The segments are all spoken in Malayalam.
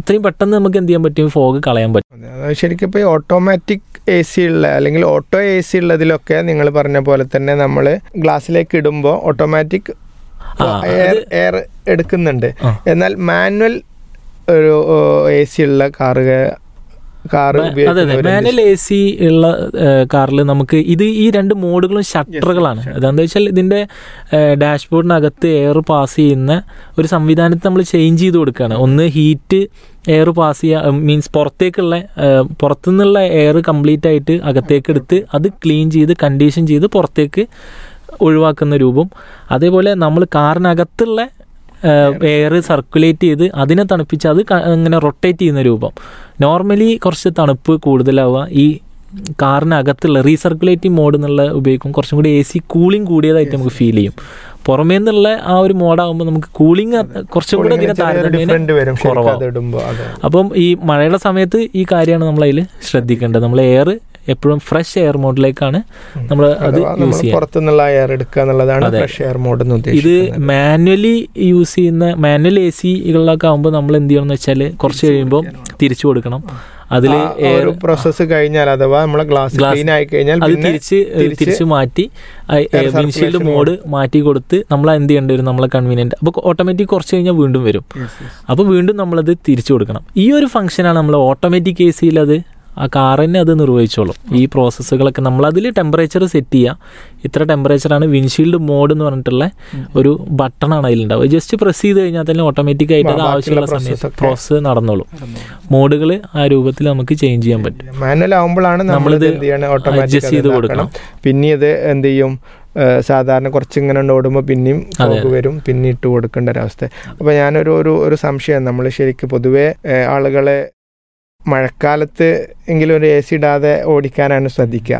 അത്രയും പെട്ടെന്ന് നമുക്ക് എന്ത് ചെയ്യാൻ പറ്റും ഫോഗ് കളയാൻ പറ്റും അതെ, അത് ശരിക്കും ഇപ്പോൾ ഈ ഓട്ടോമാറ്റിക് എ സി ഉള്ള അല്ലെങ്കിൽ ഓട്ടോ എ സി ഉള്ളതിലൊക്കെ നിങ്ങൾ പറഞ്ഞ പോലെ തന്നെ നമ്മൾ ഗ്ലാസ്സിലേക്ക് ഇടുമ്പോൾ ഓട്ടോമാറ്റിക് ആ, എയർ എയർ എടുക്കുന്നുണ്ട് ആ. എന്നാൽ മാനുവൽ ഒരു എ സി ഉള്ള കാറ് കാറ് അതെ അതെ മാനുവൽ എ സി ഉള്ള കാറിൽ നമുക്ക് ഇത് ഈ രണ്ട് മോഡുകളും ഷട്ടറുകളാണ് അതെന്താ വെച്ചാൽ ഇതിന്റെ ഡാഷ്ബോർഡിനകത്ത് എയർ പാസ് ചെയ്യുന്ന ഒരു സംവിധാനത്തെ നമ്മൾ ചേഞ്ച് ചെയ്ത് കൊടുക്കുകയാണ് ഒന്ന് ഹീറ്റ് എയർ പാസ് ചെയ്യുക മീൻസ് പുറത്തേക്കുള്ള ഏഹ്, പുറത്തുനിന്നുള്ള എയർ കംപ്ലീറ്റ് ആയിട്ട് അകത്തേക്ക് എടുത്ത് അത് ക്ലീൻ ചെയ്ത് കണ്ടീഷൻ ചെയ്ത് പുറത്തേക്ക് ഒഴിവാക്കുന്ന രൂപം അതേപോലെ നമ്മൾ കാറിനകത്തുള്ള എയർ സർക്കുലേറ്റ് ചെയ്ത് അതിനെ തണുപ്പിച്ച് അത് ക- ഇങ്ങനെ റൊട്ടേറ്റ് ചെയ്യുന്ന രൂപം നോർമലി കുറച്ച് തണുപ്പ് കൂടുതലാവുക ഈ കാറിനകത്തുള്ള റീസർക്കുലേറ്റിംഗ് മോഡ് എന്നുള്ള ഉപയോഗിക്കും കുറച്ചും കൂടി എ സി കൂളിംഗ് കൂടിയതായിട്ട് നമുക്ക് ഫീൽ ചെയ്യും പുറമേ നിന്നുള്ള ആ ഒരു മോഡാകുമ്പോൾ നമുക്ക് കൂളിംഗ് കുറച്ചും കൂടെ ഇതിനെ താരതമ്യേന ഡിഫറെന്റ് വരും ശരിക്കും കുറവാകും അത് ഇടുമ്പോൾ അതെ അപ്പം ഈ മഴയുടെ സമയത്ത് ഈ കാര്യമാണ് നമ്മൾ അതിൽ ശ്രദ്ധിക്കേണ്ടത് നമ്മൾ എയർ എപ്പോഴും ഫ്രഷ് എയർ മോഡിലേക്കാണ് നമ്മൾ അത് അഥവാ യൂസ് നമ്മൾ ചെയ്യുക പുറത്തുനിന്നുള്ള എയർ എടുക്കുക എന്നുള്ളതാണ് അതെ. ഫ്രഷ് എയർ മോഡ് എന്ന് ഇത് ഉദ്ദേശിക്കുന്നത് മാനുവലി യൂസ് ചെയ്യുന്ന മാനുവൽ എ സികളിലൊക്കെ ആകുമ്പോൾ നമ്മൾ എന്ത് ചെയ്യണം എന്ന് വെച്ചാൽ കുറച്ച് കഴിയുമ്പോൾ തിരിച്ചു കൊടുക്കണം അതിൽ ആ- ആ ഒരു പ്രോസസ്സ് കഴിഞ്ഞാൽ അഥവാ നമ്മളെ ഗ്ലാസ് Glass- ക്ലീൻ ആയി കഴിഞ്ഞാൽ അത് പിന്നെ തിരിച്ച് തിരിച്ച് തിരിച്ച് മാറ്റി Air വിൻഷീൽഡ് circulation മോഡ് മാറ്റി കൊടുത്ത് നമ്മൾ എന്ത് ചെയ്യേണ്ടി വരും നമ്മളെ കൺവീനിയൻറ്റ് അപ്പോൾ ഓട്ടോമാറ്റിക് കുറച്ച് കഴിഞ്ഞാൽ വീണ്ടും വരും അപ്പോൾ വീണ്ടും നമ്മളത് തിരിച്ചു കൊടുക്കണം ഈ ഒരു ഫംഗ്ഷനാണ് നമ്മൾ ഓട്ടോമാറ്റിക് എ സിയിൽ അത് ആ കാർ തന്നെ അത് നിർവഹിച്ചോളും ഈ പ്രോസസ്സുകളൊക്കെ നമ്മളതിൽ ടെമ്പറേച്ചർ സെറ്റ് ചെയ്യുക ഇത്ര ടെമ്പറേച്ചറാണ് വിൻഷീൽഡ് മോഡ് എന്ന് പറഞ്ഞിട്ടുള്ള ഒരു ബട്ടണാണ് അതിലുണ്ടാവുക ജസ്റ്റ് പ്രസ് ചെയ്ത് കഴിഞ്ഞാൽ തന്നെ ഓട്ടോമാറ്റിക് ആയിട്ട് അത് ബാക്കിയുള്ള ആവശ്യമുള്ള process സമയത്ത് ഒക്കെ പ്രോസസ്സ് നടന്നോളും മോഡുകൾ ആ രൂപത്തിൽ നമുക്ക് ചേഞ്ച് ചെയ്യാൻ പറ്റും മാനുവൽ ആകുമ്പോഴാണ് നമ്മൾ നമ്മളിത് എന്ത് ചെയ്യണം adjust ഓട്ടോമാറ്റിക് ചെയ്ത് കൊടുക്കണം. പിന്നെ ഇത് എന്ത് ചെയ്യും ഏഹ് സാധാരണ കുറച്ചിങ്ങനെ ഓടുമ്പോൾ പിന്നെയും അതെ, ഫോഗ് വരും പിന്നെ ഇട്ട് കൊടുക്കേണ്ട ഒരവസ്ഥ അപ്പോൾ ഞാനൊരു ഒരു ഒരു സംശയം നമ്മൾ ശരിക്കും പൊതുവേ ഏഹ് ആളുകളെ മഴക്കാലത്ത് എങ്കിലും ഒരു എ സി ഇടാതെ ഓടിക്കാനാണ് ശ്രദ്ധിക്കുക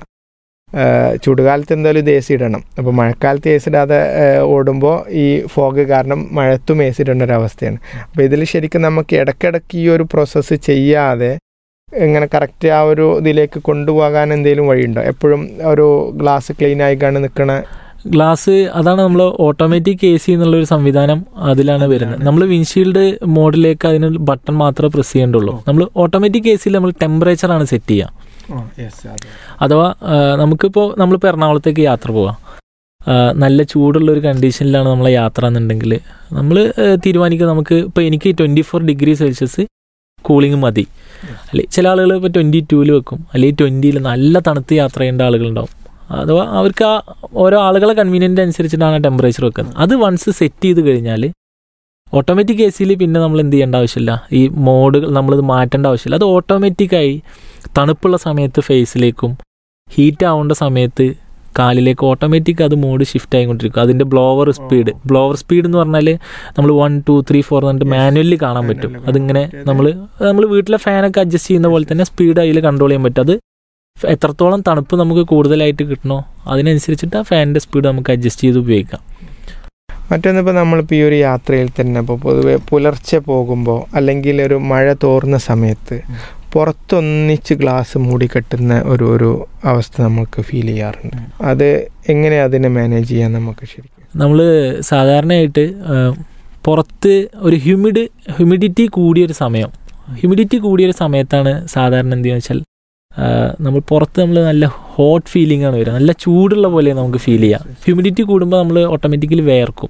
ഏഹ് ചൂടുകാലത്ത് എന്തായാലും ഇത് എ സി ഇടണം അപ്പോൾ മഴക്കാലത്ത് എ സി ഇടാതെ ഓടുമ്പോൾ ഈ ഫോഗ് കാരണം മഴത്തും എ സി ഇടേണ്ട ഒരു അവസ്ഥയാണ് അപ്പോൾ ഇതിൽ ശരിക്കും നമുക്ക് ഇടയ്ക്കിടയ്ക്ക് ഈ ഒരു പ്രോസസ്സ് ചെയ്യാതെ ഇങ്ങനെ കറക്റ്റ് ആ ഒരു ഇതിലേക്ക് കൊണ്ടുപോകാൻ എന്തെങ്കിലും വഴിയുണ്ടോ എപ്പോഴും ഒരു ഗ്ലാസ് ക്ലീൻ ആയിക്കാണ് നിൽക്കണ ഗ്ലാസ് അതാണ് നമ്മൾ ഓട്ടോമാറ്റിക് എ സി എന്നുള്ള ഒരു സംവിധാനം അതിലാണ് വരുന്നത് നമ്മൾ വിൻഷീൽഡ് മോഡിലേക്ക് അതിന് ബട്ടൺ മാത്രമേ പ്രസ് ചെയ്യേണ്ടുള്ളൂ നമ്മൾ ഓട്ടോമാറ്റിക് എ സിയിൽ നമ്മൾ ടെമ്പറേച്ചർ ആണ് സെറ്റ് ചെയ്യുക അഥവാ ആ, നമുക്കിപ്പോൾ നമ്മളിപ്പോൾ എറണാകുളത്തേക്ക് യാത്ര പോവാം ആ, നല്ല ചൂടുള്ള ഒരു കണ്ടീഷനിലാണ് നമ്മളെ യാത്ര എന്നുണ്ടെങ്കിൽ നമ്മൾ തീരുമാനിക്കുക നമുക്ക് ഇപ്പോൾ എനിക്ക് twenty four degree Celsius cooling മതി അല്ലെ ചില ആളുകൾ ഇപ്പോൾ ട്വൻറ്റി ടൂവിൽ വെക്കും അല്ലെങ്കിൽ ട്വൻറ്റിയിൽ നല്ല തണുത്ത് യാത്ര ചെയ്യേണ്ട ആളുകളുണ്ടാവും അഥവാ അവർക്ക് ആ ഓരോ ആളുകളെ കൺവീനിയൻ്റ് അനുസരിച്ചിട്ടാണ് ടെമ്പറേച്ചർ വെക്കുന്നത് അത് വൺസ് സെറ്റ് ചെയ്ത് കഴിഞ്ഞാൽ ഓട്ടോമാറ്റിക് എ സിയിൽ പിന്നെ നമ്മൾ എന്ത് ചെയ്യേണ്ട ആവശ്യമില്ല ഈ മോഡുകൾ നമ്മളിത് മാറ്റേണ്ട ആവശ്യമില്ല അത് ഓട്ടോമാറ്റിക്കായി തണുപ്പുള്ള സമയത്ത് ഫേസിലേക്കും ഹീറ്റ് ആവേണ്ട സമയത്ത് കാലിലേക്ക് ഓട്ടോമാറ്റിക് അത് മോഡ് ഷിഫ്റ്റ് ആയിക്കൊണ്ടിരിക്കും അതിൻ്റെ ബ്ലോവർ സ്പീഡ് ബ്ലോവർ സ്പീഡ് എന്ന് പറഞ്ഞാൽ നമ്മൾ വൺ ടു ത്രീ ഫോർ എന്നിട്ട് മാനുവലി കാണാൻ പറ്റും അതിങ്ങനെ നമ്മൾ നമ്മൾ വീട്ടിലെ ഫാനൊക്കെ അഡ്ജസ്റ്റ് ചെയ്യുന്ന പോലെ തന്നെ സ്പീഡ് അതിൽ കൺട്രോൾ ചെയ്യാൻ പറ്റും അത് എത്രത്തോളം തണുപ്പ് നമുക്ക് കൂടുതലായിട്ട് കിട്ടണോ അതിനനുസരിച്ചിട്ട് ആ ഫാനിൻ്റെ സ്പീഡ് നമുക്ക് അഡ്ജസ്റ്റ് ചെയ്ത് ഉപയോഗിക്കാം മറ്റൊന്നിപ്പോൾ നമ്മളിപ്പോൾ ഈ ഒരു യാത്രയിൽ തന്നെ ഇപ്പോൾ പൊതുവെ പുലർച്ചെ പോകുമ്പോൾ അല്ലെങ്കിൽ ഒരു മഴ തോർന്ന സമയത്ത് പുറത്തൊന്നിച്ച് ഗ്ലാസ് മൂടിക്കെട്ടുന്ന ഒരു ഒരു അവസ്ഥ നമുക്ക് ഫീൽ ചെയ്യാറുണ്ട് അത് എങ്ങനെ അതിനെ മാനേജ് ചെയ്യാൻ നമുക്ക് ശരിക്കും നമ്മൾ സാധാരണയായിട്ട് ആ, പുറത്ത് ഒരു ഹ്യൂമിഡ് ഹ്യൂമിഡിറ്റി കൂടിയൊരു സമയം ഹ്യൂമിഡിറ്റി കൂടിയൊരു സമയത്താണ് സാധാരണ എന്ത് ചെയ്യുക വെച്ചാൽ ആ, നമ്മൾ പുറത്ത് നമ്മൾ നല്ല ഹോട്ട് ഫീലിംഗ് ആണ് വരിക നല്ല ചൂടുള്ള പോലെ നമുക്ക് ഫീൽ ചെയ്യാം ഹ്യൂമിഡിറ്റി കൂടുമ്പോൾ നമ്മൾ ഓട്ടോമാറ്റിക്കലി വേർക്കും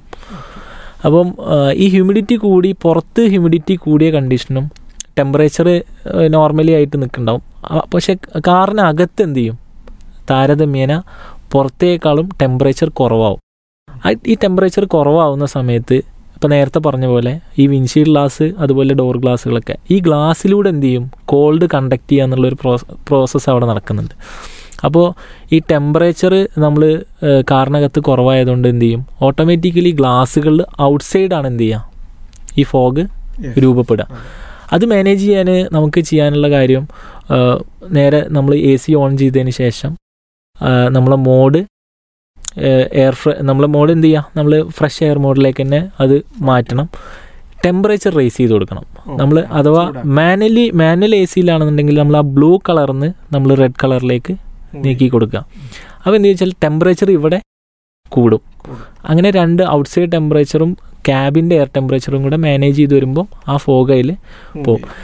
അപ്പം ആ, ഈ ഹ്യൂമിഡിറ്റി കൂടി പുറത്ത് ഹ്യൂമിഡിറ്റി കൂടിയ കണ്ടീഷനും ടെമ്പറേച്ചർ നോർമലി ആയിട്ട് നിൽക്കുന്നുണ്ടാവും ആ, പക്ഷെ കാറിനകത്ത് എന്ത് ചെയ്യും താരതമ്യേന പുറത്തേക്കാളും ടെമ്പറേച്ചർ കുറവാകും ആ ഈ ടെമ്പറേച്ചർ കുറവാകുന്ന സമയത്ത് ഇപ്പം നേരത്തെ പറഞ്ഞ പോലെ ഈ വിൻഷീൽഡ് ഗ്ലാസ് അതുപോലെ ഡോർ ഗ്ലാസ്സുകളൊക്കെ ഈ ഗ്ലാസ്സിലൂടെ എന്ത് ചെയ്യും കോൾഡ് കണ്ടക്ട് ചെയ്യുക എന്നുള്ളൊരു പ്രോസസ്സ് അവിടെ നടക്കുന്നുണ്ട് അപ്പോൾ ഈ ടെമ്പറേച്ചർ നമ്മൾ കാറിനകത്ത് കുറവായതുകൊണ്ട് എന്ത് ചെയ്യും ഓട്ടോമാറ്റിക്കലി ഗ്ലാസ്സുകളിൽ ഔട്ട്സൈഡാണ് എന്ത് ചെയ്യുക ഈ ഫോഗ് രൂപപ്പെടുക അത് മാനേജ് ചെയ്യാൻ നമുക്ക് ചെയ്യാനുള്ള കാര്യം ആ, നേരെ നമ്മൾ എ സി ഓൺ ചെയ്തതിന് ശേഷം ആ, നമ്മളെ മോഡ് എയർ ഫ്ര നമ്മളെ മോഡ് എന്ത് ചെയ്യുക നമ്മൾ ഫ്രഷ് എയർ മോഡിലേക്ക് തന്നെ അത് മാറ്റണം ടെമ്പറേച്ചർ റേസ് ചെയ്ത് കൊടുക്കണം നമ്മൾ അഥവാ മാനുവലി മാനുവൽ എ സിയിലാണെന്നുണ്ടെങ്കിൽ നമ്മൾ ആ ബ്ലൂ കളറിന്ന് നമ്മൾ റെഡ് കളറിലേക്ക് നീക്കി കൊടുക്കുക അപ്പോൾ എന്ത് വെച്ചാൽ ടെമ്പറേച്ചർ ഇവിടെ കൂടും അങ്ങനെ രണ്ട് ഔട്ട്സൈഡ് ടെമ്പറേച്ചറും ക്യാബിൻ്റെ എയർ ടെമ്പറേച്ചറും കൂടെ മാനേജ് ചെയ്ത് വരുമ്പോൾ ആ ഫോഗ് അതിൽ പോകും